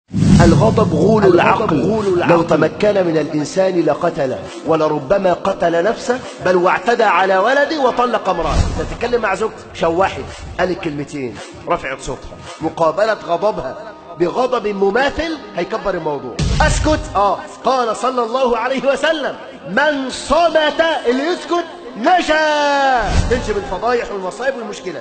الغضب غول العقل لو تمكن من الإنسان لقتله ولربما قتل نفسه بل واعتدى على ولده وطلق امرأة تتكلم مع زوجته شوحي قال الكلمتين رفعت صوتها مقابلة غضبها بغضب مماثل هيكبر الموضوع اسكت اه قال صلى الله عليه وسلم من صمت اللي يسكت نجا تنجي بالفضايح والمصائب والمشكلات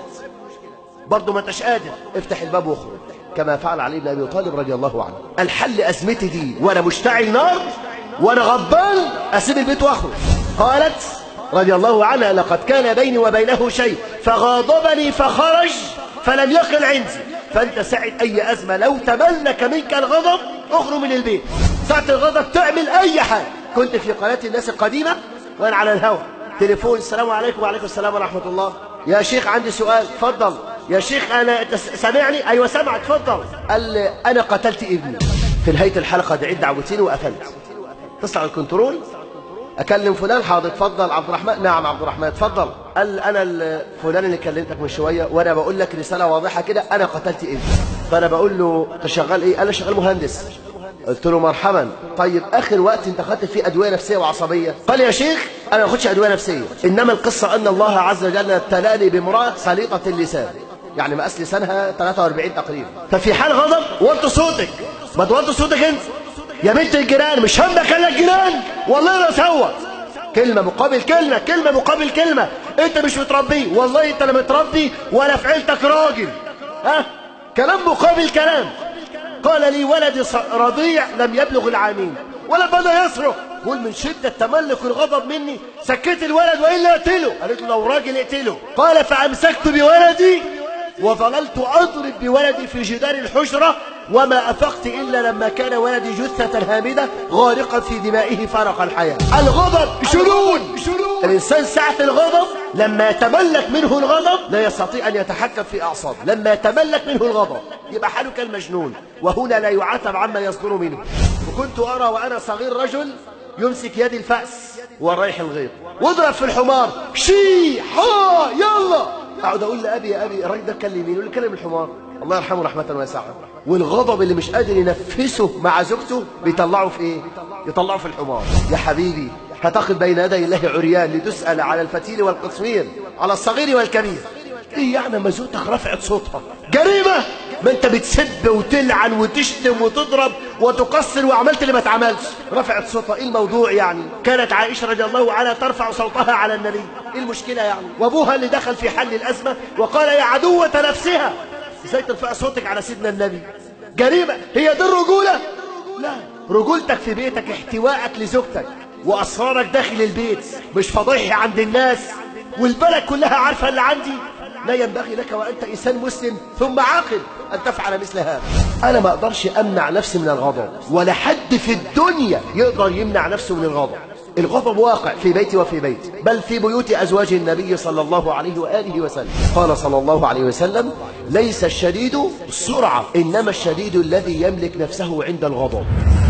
برضه ما انتش قادر افتح الباب واخرج كما فعل علي بن ابي طالب رضي الله عنه الحل ازمتي دي وانا مشتعل نار وانا غضبان اسيب البيت واخرج قالت رضي الله عنها لقد كان بيني وبينه شيء فغاضبني فخرج فلم يقل عندي فانت ساعة اي ازمة لو تملك منك الغضب اخرج من البيت ساعة الغضب تعمل اي حاجة كنت في قناة الناس القديمة وانا على الهواء تليفون السلام عليكم وعليكم السلام ورحمة الله يا شيخ عندي سؤال اتفضل يا شيخ انا أنت سامعني ايوه سامع اتفضل قال لي انا قتلت ابني في نهايه الحلقه دعيت دعوتين وقفلت تطلع الكنترول اكلم فلان حاضر اتفضل عبد الرحمن نعم عبد الرحمن اتفضل قال انا فلان اللي كلمتك من شويه وانا بقول لك رساله واضحه كده انا قتلت ابني فانا بقول له انت شغال ايه قال لي شغال مهندس قلت له مرحبا طيب اخر وقت انت خدت فيه ادويه نفسيه وعصبيه قال يا شيخ انا ما باخدش ادويه نفسيه انما القصه ان الله عز وجل ابتلاني بامراه سليطه اللسان يعني مقاس لسانها 43 تقريبا ففي حال غضب وطي صوتك ما توطي صوتك انت يا بنت الجيران مش همك الا الجيران والله لا صوت كلمه مقابل كلمه كلمه مقابل كلمه انت مش متربي والله انت لا متربي ولا في عيلتك راجل ها كلام مقابل كلام قال لي ولدي رضيع لم يبلغ العامين ولا بدا يصرخ قول من شدة تملك الغضب مني سكت الولد وإلا اقتله قالت له لو راجل اقتله قال فأمسكت بولدي وظللت أضرب بولدي في جدار الحجرة وما أفقت إلا لما كان ولدي جثة هامدة غارقا في دمائه فارق الحياة الغضب جنون الإنسان ساعة الغضب لما يتملك منه الغضب لا يستطيع أن يتحكم في أعصابه لما يتملك منه الغضب يبقى حاله كالمجنون وهنا لا يعاتب عما يصدر منه وكنت أرى وأنا صغير رجل يمسك يدي الفأس والريح الغيط واضرب في الحمار شي حا يلا اقعد اقول لابي يا ابي الراجل ده كلم مين يقول لي كلم الحمار الله يرحمه رحمه واسعه والغضب اللي مش قادر ينفسه مع زوجته بيطلعه في ايه يطلعه في الحمار يا حبيبي هتقف بين يدي الله عريان لتسال على الفتيل والقصمير على الصغير والكبير ايه يعني ما زوجتك رفعت صوتها جريمه ما انت بتسب وتلعن وتشتم وتضرب وتقصر وعملت اللي ما اتعملش رفعت صوتها ايه الموضوع يعني كانت عائشه رضي الله عنها ترفع صوتها على النبي ايه المشكله يعني وابوها اللي دخل في حل الازمه وقال يا عدوه نفسها ازاي ترفع صوتك على سيدنا النبي جريمه هي دي الرجوله لا رجولتك في بيتك احتوائك لزوجتك واسرارك داخل البيت مش فضيحي عند الناس والبلد كلها عارفه اللي عندي لا ينبغي لك وأنت إنسان مسلم ثم عاقل أن تفعل مثل هذا أنا ما أقدرش أمنع نفسي من الغضب ولا حد في الدنيا يقدر يمنع نفسه من الغضب الغضب واقع في بيتي وفي بيتي بل في بيوت أزواج النبي صلى الله عليه وآله وسلم قال صلى الله عليه وسلم ليس الشديد السرعة إنما الشديد الذي يملك نفسه عند الغضب